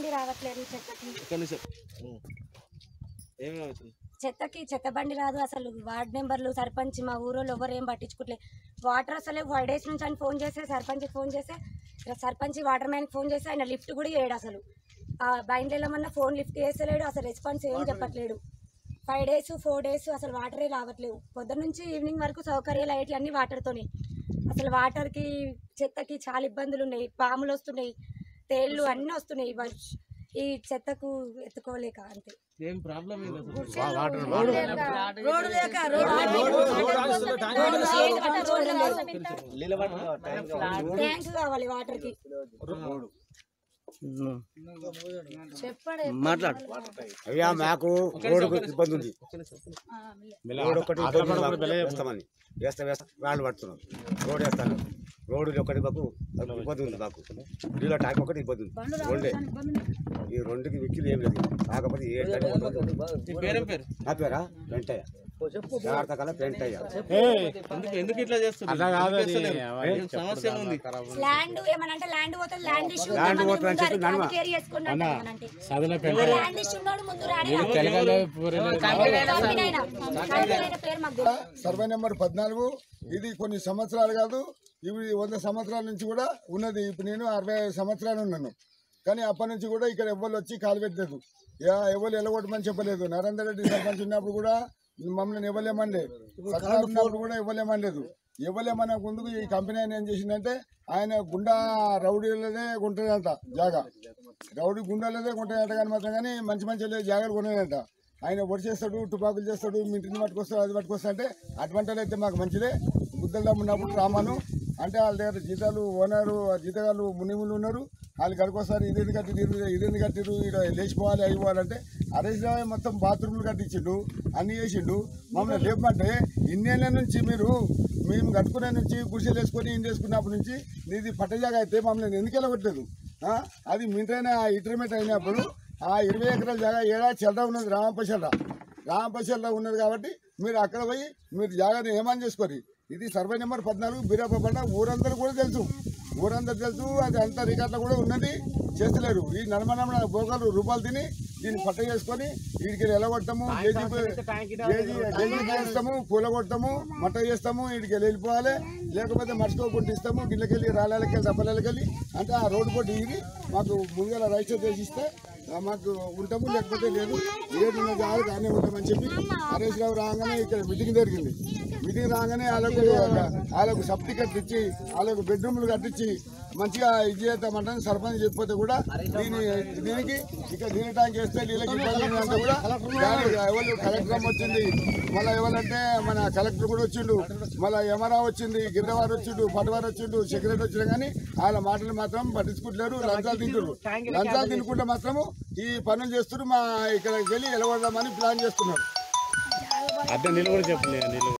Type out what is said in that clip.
బండి రావట్లేదు చెత్తకి ఒక్క నిమిషం ఉం. ఏమవుతుంది చెత్తకి చెత్త బండి రాదు అసలు వార్డ్ మెంబర్లు సర్పంచ్ మా ఊరోళ్ళు ఎవరు ఏం పట్టించుకోవట్లేదు వాటర్ అసలే ఫైవ్ డేస్ నుంచి ఆయన ఫోన్ చేస్తే సర్పంచ్కి ఫోన్ చేస్తే ఇక సర్పంచ్ వాటర్ మ్యాన్కి ఫోన్ చేస్తే ఆయన లిఫ్ట్ కూడా చేయడు అసలు ఆ బయట వెళ్ళమన్నా ఫోన్ లిఫ్ట్ చేస్తలేడు అసలు రెస్పాన్స్ ఏం చెప్పట్లేడు ఫైవ్ డేస్ ఫోర్ డేస్ అసలు వాటరే రావట్లేవు పొద్దున్న నుంచి ఈవినింగ్ వరకు సౌకర్యాలు అయ్యేటి అన్ని వాటర్తోనే అసలు వాటర్కి చెత్తకి చాలా ఇబ్బందులు ఉన్నాయి పాములు వస్తున్నాయి తేళ్ళు అన్నీ వస్తున్నాయి వర్ష్- ఈ చెత్తకు ఎత్తుకోలేక అంతే ఏం ప్రాబ్లం ఏంది అసలు ట్యాంక్ కావాలి వాటర్ కి మాట్లాడు అయ్యా మాకు రోడ్డుకు ఇబ్బంది ఉంది రోడ్ ఒకటి ఇబ్బంది ఉంది మాకు. వేస్తామని వేస్తా వేస్తా వాళ్ళు పడుతున్నాం రోడ్ వేస్తాను రోడ్డు ఒకటి మాకు ఇబ్బంది ఉంది మాకు నీళ్ళ ట్యాంక్ ఒకటి ఇబ్బంది ఉంది రెండే ఈ రెండుకి విక్కిలు ఏం లేదు కాకపోతే ఏ టైం నీ పేరేం పేరు నా పేరా వెంటయ్య జాగ్రత్త కల వెంటయ్య ఎందుకు ఎందుకు ఇట్లా చేస్తున్నారు ఎందుకు చేస్తలేరు? ఏం సమస్య ఉంది ల్యాండ్ ఏమనంటే ల్యాండ్ పోతే ల్యాండ్ ఇష్యూ Land పోతుంది అని చెప్పి నడమ. కేర్ చేసుకుని అంటామనంటే. ల్యాండ్ ఇష్యూ ఉన్నాడు ముందు రాని కంపెనీ అయినా. కంపెనీ అయిన పేరు మాకు తెలియదు. సర్వే నెంబర్ పద్నాలుగు ఇది కొన్ని సంవత్సరాలు కాదు ఇవి వంద సంవత్సరాల నుంచి కూడా ఉన్నది ఇప్పుడు నేను అరవై ఐదు సంవత్సరాలు ఉన్నాను కానీ అప్పటి నుంచి కూడా ఇక్కడ ఎవ్వరు వచ్చి కాలు పెట్టలేదు యా- ఎవరు ఎలగొట్టమని చెప్పలేదు నరేందర్ రెడ్డి సర్పంచ్ ఉన్నప్పుడు కూడా మమ్మల్ని ఇవ్వలేమనలే సర్కారు ఉన్నప్పుడు కూడా ఇవ్వలేమనలేదు ఇవ్వలేమన్న ముందుకు ఈ కంపెనీ ఆయన ఏం చేసిందంటే ఆయన గుండా రౌడీలదే ఉంటుందంట జాగా రౌడీ గుండాలదే ఉంటుందంట కానీ మాత్రం కానీ మంచి మంచి జాగాలు కొనేదంట ఆయన చేస్తాడు టుపాకులు చేస్తాడు మీ ఇంటిని పట్టుకొస్తాడు అది పట్టుకొస్తా అంటే అడ్వాంటేజ్ అయితే మాకు మంచిదే బుద్ధల్లా ఉన్నప్పుడు రామాను అంటే వాళ్ళ దగ్గర జీతాలు ఓనరు జీతగాళ్ళు మునిములు ఉన్నారు వాళ్ళు గడుకోసారి ఇదేంది కట్టిరు ఇదేంది కట్టిరు ఇక్కడ లేచిపోవాలి అయిపోవాలంటే హరీష్ రావు మొత్తం బాత్రూమ్లు కట్టించిండు అన్ని చేసిండు మమ్మల్ని లేపమంటే ఇన్నేళ్ల నుంచి మీరు మేము కట్టుకునే నుంచి గుడిసెలు వేసుకొని ఇన్ని వేసుకున్నప్పటి నుంచి నీది పట్టజాగా అయితే మమ్మల్ని ఎందుకు వెళ్ళగొట్టలేదు ఆ? అది మింటైన ఇంటర్మీడియట్ అయినప్పుడు ఆ ఇరవై ఎకరాల జాగా ఏడా చెల్లా ఉన్నది రామపశల్లా రామపశల్లా ఉన్నది కాబట్టి మీరు అక్కడ పోయి మీరు జాగాని ఏమని చేసుకోరు ఇది సర్వే నెంబర్ పద్నాలుగు బీరాపబండ ఊరందరూ కూడా తెలుసు ఊరందరూ తెలుసు అది అంతా రికార్డులో కూడా ఉన్నది చేస్తలేరు ఈ నడమనమ బోగలు రూపాయలు తిని దీన్ని పట్ట చేసుకొని వీడికి ఎలగొట్టము జేజీ చేస్తాము కూలగొట్టము మట్ట చేస్తాము వీడికి వెళ్ళిపోవాలి లేకపోతే మర్చిపోకుండా ఇస్తాము గిళ్ళకెళ్ళి రాళ్ళకెళ్ళి రబ్బలకెళ్ళి అంటే ఆ రోడ్డు కూడా దిగి మాకు ముందుగా రైస్ చేసిస్తే ఆ, మాకు ఉంటాము లేకపోతే లేదు ఏడున్న జాగా కానీ ఉంటామని చెప్పి హరీష్ రావు రాగానే ఇక్కడ మీటింగ్ జరిగింది మీటింగ్ రాగానే వాళ్ళకు వాళ్ళకు సబ్ టికెట్ ఇచ్చి వాళ్ళకు బెడ్రూమ్లు కట్టించి మంచిగా ఇది చేద్దామంటే సర్పంచ్ చెప్పిపోతే కూడా దీని దీనికి ఇక్కడ దీని ట్యాంక్ వేస్తే నీళ్ళకి ఇబ్బంది ఉందంటే కూడా దానికి ఎవరు కలెక్టర్ వచ్చింది మళ్ళీ ఎవరంటే మన కలెక్టర్ కూడా వచ్చిండు మళ్ళీ ఎమరా వచ్చింది గిరివారు వచ్చిండు పటవారు వచ్చిండు సెక్రటరీ వచ్చినా కానీ వాళ్ళ మాటలు మాత్రం పట్టించుకుంటలేరు లంచాలు తింటున్నారు లంచాలు తినుకుంటే మాత్రము ఈ పనులు చేస్తున్నారు మా ఇక్కడికి వెళ్ళి ఎలవడదామని ప్లాన్ చేస్తున్నారు అదే నీళ్ళు కూడా చెప్పలేదు నీళ్ళు